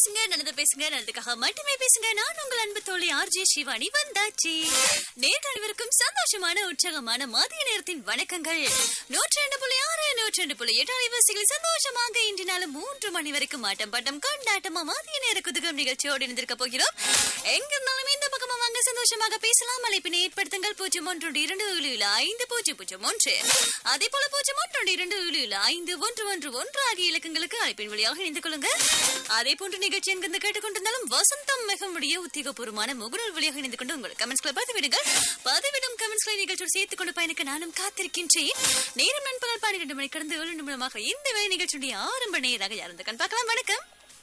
பேசுங்க நல்லது பேசுங்க நல்லதுக்காக மட்டுமே பேசுங்க நான் உங்கள் அன்பு தோழி ஆர்ஜே சிவானி வந்தாச்சு நேற்று அனைவருக்கும் சந்தோஷமான உற்சாகமான மதிய நேரத்தின் வணக்கங்கள் நூற்றி ரெண்டு புள்ளி ஆறு நூற்றி ரெண்டு புள்ளி எட்டு அலைவரிசைகளில் சந்தோஷமாக இன்று நாள் மூன்று மணி வரைக்கும் ஆட்டம் பாட்டம் கொண்டாட்டமா மதிய நேர குதுகம் நிகழ்ச்சியோடு இணைந்திருக்க போகிறோம் எங்க இருந்தாலும் இந்த பக்கமா வாங்க சந்தோஷமாக பேசலாம் அழைப்பினை ஏற்படுத்துங்கள் பூஜ்ஜியம் ஒன்று இரண்டு ஏழு ஏழு ஐந்து பூஜ்ஜியம் பூஜ்ஜியம் ஒன்று அதே போல பூஜ்ஜியம் ஒன்று இரண்டு ஏழு ஏழு ஐந்து ஒன்று ஒன்று ஒன்று ஆகிய இலக்கங்களுக்கு அழைப்பின் வழியாக இணைந்து கொள்ளுங்க அதே போன்ற நிகழ்ச்சி எங்கிருந்து கேட்டுக்கொண்டிருந்தாலும் வசந்தம் மிகமுடைய உத்தியோகபூர்வமான முகநூல் வழியாக இணைந்து கொண்டு உங்கள் கமெண்ட்ஸ்களை பதிவிடுங்கள் பதிவிடும் கமெண்ட்ஸ்களை நிகழ்ச்சியோடு சேர்த்துக் கொண்டு பயணிக்க நானும் காத்திருக்கின்றேன் நேரம் நண்பகல் பன்னிரண்டு மணி கடந்து ஏழு நிமிடமாக இந்த வேலை நிகழ்ச்சியுடைய ஆரம்ப நேராக யாருந்துக்கன் பார்க்கலாம் வணக்கம்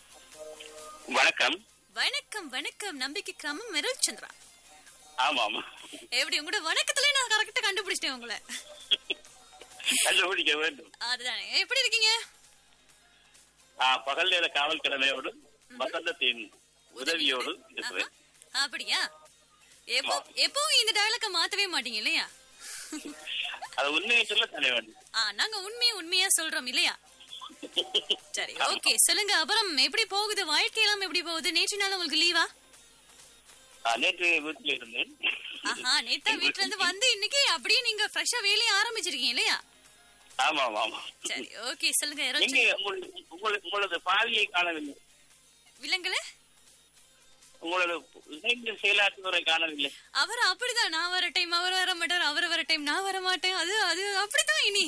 வணக்கம் வணக்கம் வணக்கம் நம்பிக்கை கிராமம் மெருள் சந்திரா ஆமாம் எப்படி உங்களோட வணக்கத்திலே நான் கரெக்டா கண்டுபிடிச்சிட்டேன் உங்களை கண்டுபிடிக்க வேண்டும் அதுதானே எப்படி இருக்கீங்க ஆ, பகல் நேர காவல் கடமையோடு வசந்தத்தின் உதவியோடு இருக்கிறேன் ஆஹா. அப்படியா எப்போ எப்பவும் இந்த டயலாக்க மாத்தவே மாட்டீங்க இல்லையா அது உண்மையை சொல்ல தர வேண்டும் ஆ நாங்க உண்மையா உண்மையா சொல்றோம் இல்லையா சரி ஓகே சொல்லுங்க அப்புறம் எப்படி போகுது வாழ்க்கையெல்லாம் எப்படி போகுது நேற்று நாள் உங்களுக்கு லீவா ஆ, நேற்று வீட்டில் இருந்தேன் ஆஹா நேத்தா வீட்ல இருந்து வந்து இன்னைக்கு அப்படியே நீங்க ஃப்ரெஷ்ஷா வேலையை ஆரம்பிச்சிருக்கீங்க இல்லையா ஆமாம் ஆமாம் சரி ஓகே சொல்லுங்க யாரோ நீங்க உங்களது உங்களது- உங்களது பாவியை காணவில்லை விலங்குல உங்களது இணைந்து செயலாற்றுவரை காணவில்லை அவர் அப்படிதான் நான் வர டைம் அவர் வர மாட்டார் அவர் வர டைம் நான் வர மாட்டேன் அது அது அப்படிதான் இனி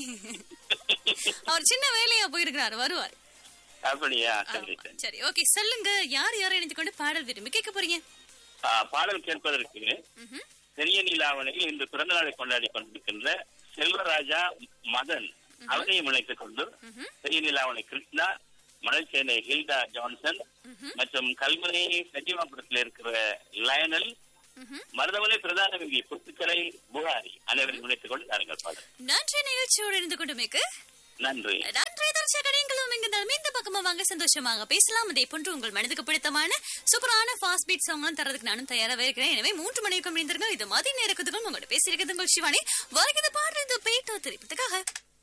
அவர் சின்ன வேலையா போயிருக்கிறார் வருவார் அப்படியா சரி ஆமா. சரி சரி ஓகே சொல்லுங்க யார் யாரை இணைந்து கொண்டு பாடல் விரும்பி கேட்க போறீங்க ஆ, பாடல் கேட்பதற்கு ம்ஹும். பெரிய நீலாவணையில் இன்று பிறந்த நாளை கொண்டாடி கொண்டிருக்கின்ற செல்வராஜா மதன் அவரையும் இணைத்துக் கொண்டு ம்ஹும். பெரிய நீலாவணை கிருஷ்ணா மணல்சேனை ஹில்டா ஜான்சன் மற்றும் கல்முனை சஜிவாபுரத்தில் இருக்கிற லயனல் ம்ஹும். மருதமலை பிரதான விதி புத்துக்கலை புகாரி அனைவரும் இணைத்துக் கொண்டு நாங்கள் பாடல் நன்றி நிகழ்ச்சியோடு இருந்து கொண்டு மிக்கு நன்றி நன்றி தர்ஷக நீங்களும் எங்கிருந்தாலும் இந்த பக்கமா வாங்க சந்தோஷமாக பேசலாம் அதே போன்று உங்கள் மனதுக்கு பிடித்தமான சூப்பரான ஃபாஸ்ட் பீட் சாங்லாம் தரதுக்கு நானும் தயாராக இருக்கிறேன் எனவே மூன்று மணிக்கு முடிந்திருங்கள் இது மதிய நேரத்துக்கும் உங்களோட பேசியிருக்கிறது உங்கள் சிவானி வருகிறது பாடுறது பேட்டோ திரைப்பதுக்காக